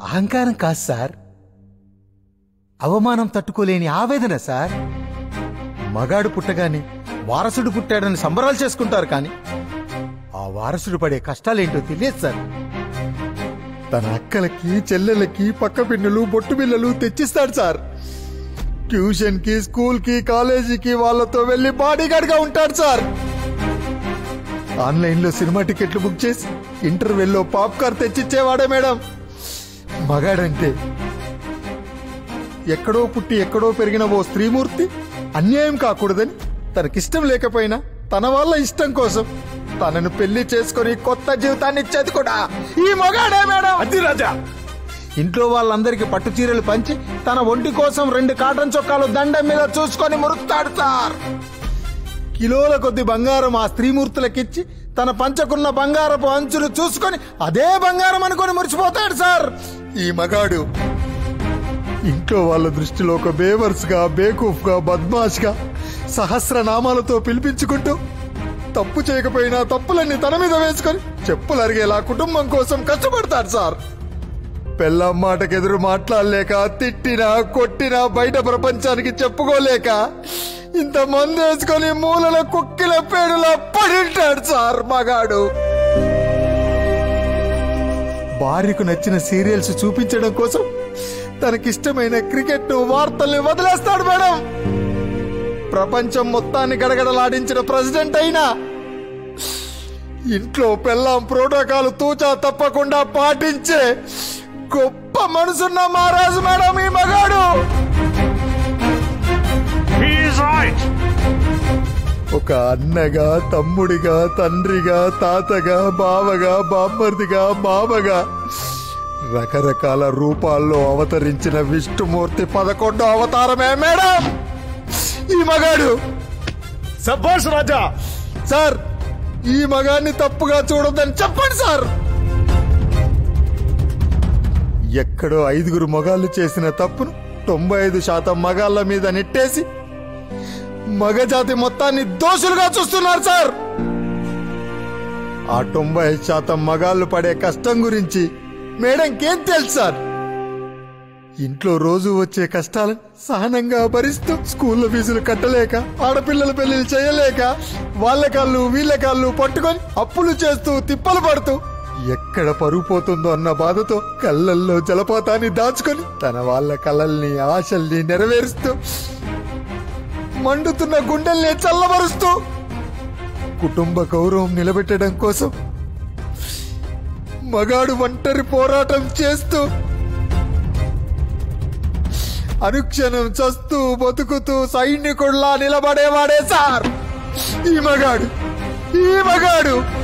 అహంకారం కాదు సార్ అవమానం తట్టుకోలేని ఆవేదన సార్ మగాడు పుట్టగానే వారసుడు పుట్టాడని సంబరాలు చేసుకుంటారు కానీ ఆ వారసుడు పడే కష్టాలేంటో తెలియదు సార్ తన అక్కలకి చెల్లెలకి పక్క పిన్నులు బొట్టు బిల్లలు తెచ్చిస్తాడు సార్ ట్యూషన్ కి స్కూల్ కి కాలేజీకి వాళ్ళతో వెళ్లి బాడీగార్డ్ గా ఉంటాడు సార్ ఆన్లైన్ లో సినిమా టికెట్లు బుక్ చేసి ఇంటర్వెల్లో పాప్కార్న్ తెచ్చిచ్చేవాడే మేడం మగాడంటే ఎక్కడో పుట్టి ఎక్కడో పెరిగిన ఓ స్త్రీమూర్తి అన్యాయం కాకూడదని తనకిష్టం లేకపోయినా తన వాళ్ళ ఇష్టం కోసం తనను పెళ్లి చేసుకొని కొత్త జీవితాన్ని ఇచ్చేది కూడా ఈ మగాడే మేడం అది రాజా ఇంట్లో వాళ్ళందరికీ పట్టు చీరలు పంచి తన ఒంటి కోసం రెండు కాటన్ చొక్కాలు దండం మీద చూసుకొని మురుకుతాడు సార్ కిలోల కొద్ది బంగారం ఆ స్త్రీమూర్తులకిచ్చి తన పంచకున్న బంగారపు అంచులు చూసుకొని అదే బంగారం అనుకొని మురిసిపోతాడు సార్ ఈ మగాడు ఇంట్లో వాళ్ళ దృష్టిలో ఒక బేవర్స్ గా బేకూఫ్ గా బద్మాష్ గా సహస్రనామాలతో పిలిపించుకుంటూ తప్పు చేయకపోయినా తప్పులన్నీ తన మీద వేసుకొని చెప్పులు అరిగేలా కుటుంబం కోసం కష్టపడతాడు సార్ పెళ్ళం మాటకెదురు మాట్లాడలేక తిట్టినా కొట్టినా బయట ప్రపంచానికి చెప్పుకోలేక ఇంత మంది వేసుకొని మూలల కుక్కిల పేడులా పడింటాడు సార్ మగాడు భార్యకు నచ్చిన సీరియల్స్ చూపించడం కోసం తనకిష్టమైన క్రికెట్ ను వార్తల్ని వదిలేస్తాడు మేడం ప్రపంచం మొత్తాన్ని గడగడలాడించిన ప్రెసిడెంట్ అయినా ఇంట్లో పెళ్ళాం ప్రోటోకాల్ తూచా తప్పకుండా పాటించే గొప్ప మనసున్న మహారాజు మేడం ఈ మగాడు హీఈస్ రైట్ ఒక అన్నగా తమ్ముడిగా తండ్రిగా తాతగా బావగా బామ్మర్దిగా మామగా రకరకాల రూపాల్లో అవతరించిన విష్ణుమూర్తి పదకొండో అవతారమే మేడం ఈ మగాడు సబ్బాష్ రాజా సార్ ఈ మగాన్ని తప్పుగా చూడొద్దని చెప్పండి సార్ ఎక్కడో ఐదుగురు మగాళ్ళు చేసిన తప్పును తొంభై ఐదు శాతం మగాళ్ళ మీద నెట్టేసి మగజాతి మొత్తాన్ని దోషులుగా చూస్తున్నారు సార్ ఆ తొంభై ఐదు శాతం మగాళ్ళు పడే కష్టం గురించి మేడంకేం తెలుసు సార్ ఇంట్లో రోజు వచ్చే కష్టాలను సహనంగా భరిస్తూ స్కూల్లో ఫీజులు కట్టలేక ఆడపిల్లల పెళ్లిళ్ళు చేయలేక వాళ్ళ కాళ్ళు వీళ్ళ కాళ్ళు పట్టుకొని అప్పులు చేస్తూ తిప్పలు పడుతూ ఎక్కడ పరుగు పోతుందో అన్న బాధతో కళ్ళల్లో జలపాతాన్ని దాచుకొని తన వాళ్ళ కలల్ని ఆశల్ని నెరవేరుస్తూ మండుతున్న గుండెల్ని చల్లబరుస్తూ కుటుంబ గౌరవం నిలబెట్టడం కోసం మగాడు ఒంటరి పోరాటం చేస్తూ అనుక్షణం చస్తూ బతుకుతూ సైనికుల్లా నిలబడేవాడే సార్ ఈ మగాడు ఈ మగాడు